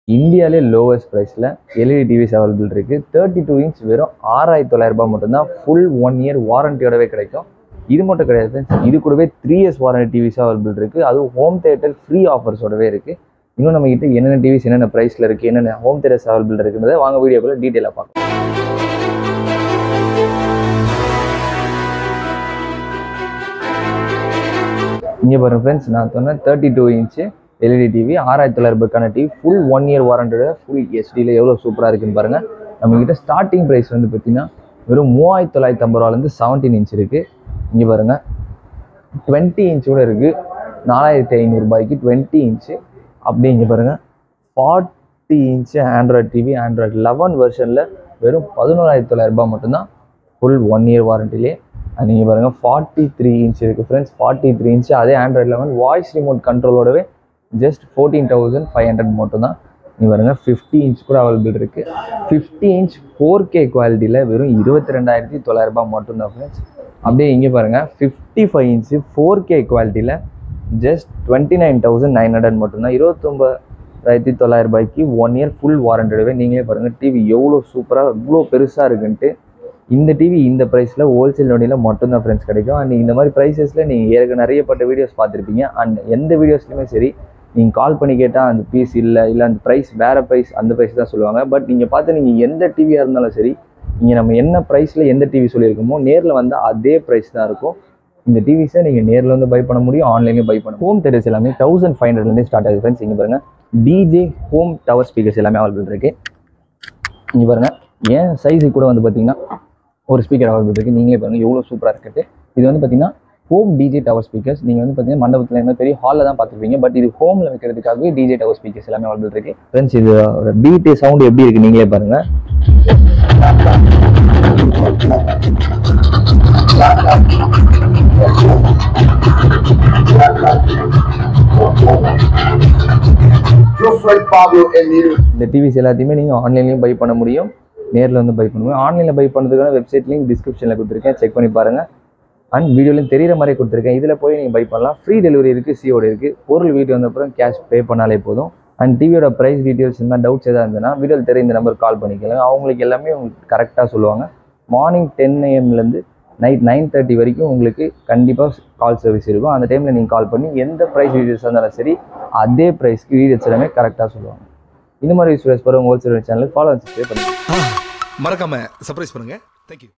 இந்தியாவிலே லோவஸ்ட் ப்ரைஸில் LED TVs available இருக்குது தேர்ட்டி டூ இன்ச் வெறும் ஆறாயிரத்தி தொள்ளாயிரம் ரூபாய் மட்டும்தான் ஃபுல் ஒன் இயர் வாரண்டியோடவே கிடைக்கும் இது மட்டும் கிடையாது friends. இது கூடவே three years warranty TVs available இருக்குது அதுவும் ஹோம் தேட்டர் ஃப்ரீ ஆஃபர்ஸோடவே இருக்குது இன்னும் நம்ம கிட்ட என்னென்ன டிவிஸ் என்னென்ன ப்ரைஸில் இருக்குது என்னென்ன ஹோம் தேட்டர்ஸ் அவைலபிள் இருக்குன்றதை வாங்க வீடியோக்குள்ள டீட்டெயிலாக பார்க்கலாம் இங்கே பாருங்க ஃப்ரெண்ட்ஸ் நான் சொன்னேன் thirty two inch LED TV ஆறாயிரத்தி தொள்ளாயிரம் ரூபாய்க்கான டிவி ஃபுல் ஒன் இயர் வாரண்டோட ஃபுல் எஸ்டியில் எவ்வளோ சூப்பராக இருக்குன்னு பாருங்கள் நம்மக்கிட்ட ஸ்டார்டிங் ப்ரைஸ் வந்து பார்த்தீங்கன்னா வெறும் மூவாயிரத்தி தொள்ளாயிரத்தி ஐம்பது ரூபாலேருந்து செவன்டீன் இன்ச் இருக்குது இங்கே பாருங்கள் டுவெண்ட்டி இன்ச் கூட இருக்குது நாலாயிரத்தி ஐநூறுரூபாய்க்கு டுவெண்ட்டி இன்ச்சு அப்படி இங்கே பாருங்கள் forty inch Android TV Android eleven வெர்ஷனில் வெறும் பதினோராயிரத்தி தொள்ளாயிரம் ரூபாய் மட்டும்தான் ஃபுல் ஒன் இயர் வாரண்டிலே அண்ட் நீங்கள் பாருங்கள் ஃபார்ட்டி த்ரீ இன்ச் இருக்குது ஃப்ரெண்ட்ஸ் ஃபார்ட்டி த்ரீ இன்ச்சு அதே ஆண்ட்ராய்ட் லெவன் வாய்ஸ் ரிமோட் கண்ட்ரோலோடவே just fourteen thousand five hundred மட்டும் தான் நீ பாருங்கள் ஃபிஃப்டி இன்ச் கூட அவைலபிள் இருக்குது ஃபிஃப்டி இன்ச் ஃபோர் கே குவாலிட்டியில் வெறும் இருபத்தி ரெண்டாயிரத்தி தொள்ளாயிரம் ரூபாய் மட்டும்தான் ஃப்ரெண்ட்ஸ் அப்படியே இங்கே பாருங்கள் fifty five inch four K குவாலிட்டியில் just twenty nine thousand nine hundred மட்டும்தான் இருபத்தொம்பதாயிரத்தி தொள்ளாயிரம் ரூபாய்க்கு ஒன் இயர் ஃபுல் வாரண்டியோடவே நீங்களே பாருங்கள் டிவி எவ்வளோ சூப்பராக இவ்வளோ பெருசாக இருக்குன்ட்டு இந்த டிவி இந்த ப்ரைஸில் ஹோல்சேல் நோடியில் மட்டும்தான் ஃப்ரெண்ட்ஸ் கிடைக்கும் அண்ட் இந்த மாதிரி ப்ரைஸஸில் நீங்கள் ஏற்கனவே நிறையப்பட்ட வீடியோஸ் பார்த்துருப்பீங்க அண்ட் எந்த வீடியோஸ்லையுமே சரி நீங்கள் கால் பண்ணி கேட்டால் அந்த பீஸ் இல்லை இல்லை அந்த ப்ரைஸ் வேறு ப்ரைஸ் அந்த ப்ரைஸ் தான் சொல்லுவாங்க பட் நீங்கள் பார்த்து நீங்கள் எந்த டிவியாக இருந்தாலும் சரி நீங்கள் நம்ம என்ன ப்ரைஸில் எந்த டிவி சொல்லியிருக்கோமோ நேரில் வந்து அதே ப்ரைஸ் தான் இருக்கும் இந்த டிவிஸை நீங்கள் நேரில் வந்து பை பண்ண முடியும் ஆன்லைன்லேயும் பை பண்ண ஹோம் தேட்டர்ஸ் எல்லாமே தௌசண்ட் ஃபைவ் ஹண்ட்ரட்லேருந்து ஸ்டார்ட் ஆகுது ஃப்ரெண்ட்ஸ் இங்கே பாருங்கள் டிஜே ஹோம் டவர் ஸ்பீக்கர்ஸ் எல்லாமே அவைலபிள் இருக்குது இங்கே பாருங்கள் ஏன் சைஸு கூட வந்து பார்த்தீங்கன்னா ஒரு ஸ்பீக்கர் அவைலபிள் இருக்குது நீங்களே பாருங்கள் எவ்வளோ சூப்பராக இருக்குது இது வந்து பார்த்தீங்கன்னா ஹோம் டிஜே டவர் ஸ்பீக்கர்ஸ் நீங்கள் வந்து பார்த்தீங்கன்னா மண்டபத்தில் என்ன பெரிய ஹாலில் தான் பார்த்துருப்பீங்க பட் இது ஹோமில் வைக்கிறதுக்காகவே டிஜே டவர் ஸ்பீக்கர்ஸ் எல்லாமே அவைலபிள் இருக்குது ஃப்ரெண்ட்ஸ் இது ஒரு பீட்டு சவுண்ட் எப்படி இருக்குது நீங்களே பாருங்கள் Yo soy Pablo Emilio. இந்த டிவிஸ் எல்லாத்தையுமே நீங்கள் ஆன்லைன்லேயும் பை பண்ண முடியும் நேரில் வந்து பை பண்ண முடியும் ஆன்லைனில் பை பண்ணுறதுக்கான வெப்சைட் லிங்க் டிஸ்கிரிப்ஷனில் கொடுத்துருக்கேன் செக் பண்ணி பாருங்கள் அண்ட் வீடியோலையும் தெரியிற மாதிரி கொடுத்துருக்கேன் இதில் போய் நீங்கள் பை பண்ணலாம் ஃப்ரீ டெலிவரி இருக்குது சிஓடி இருக்குது பொருள் வீட்டு வந்த அப்புறம் கேஷ் பே பண்ணாலே போதும் அண்ட் டிவியோட ப்ரைஸ் டீட்டெயில்ஸ் இருந்தால் டவுட்ஸ் எதாவது இருந்ததுன்னா வீடியோவில் தெரிய இந்த நம்பர் கால் பண்ணிக்கலாம் அவங்களுக்கு எல்லாமே உங்களுக்கு கரெக்டாக சொல்லுவாங்க மார்னிங் டென் ஏஎம்லேருந்து நைட் நைன் தேர்ட்டி வரைக்கும் உங்களுக்கு கண்டிப்பாக கால் சர்வீஸ் இருக்கும் அந்த டைமில் நீங்கள் கால் பண்ணி எந்த ப்ரைஸ் டீட்டெயில்ஸ் இருந்தாலும் சரி அதே ப்ரைஸ்க்கு டீட்டெயில்ஸ் எல்லாமே கரெக்டாக சொல்லுவாங்க இந்த மாதிரி வீடியோஸ் போகிற ஹோல்சேல் சேனலுக்கு ஃபாலோ சப்ஸ்கிரைப் பண்ணுங்கள் மறக்காம சர்ப்ரைஸ் பண்ணுங்க தேங்க்யூ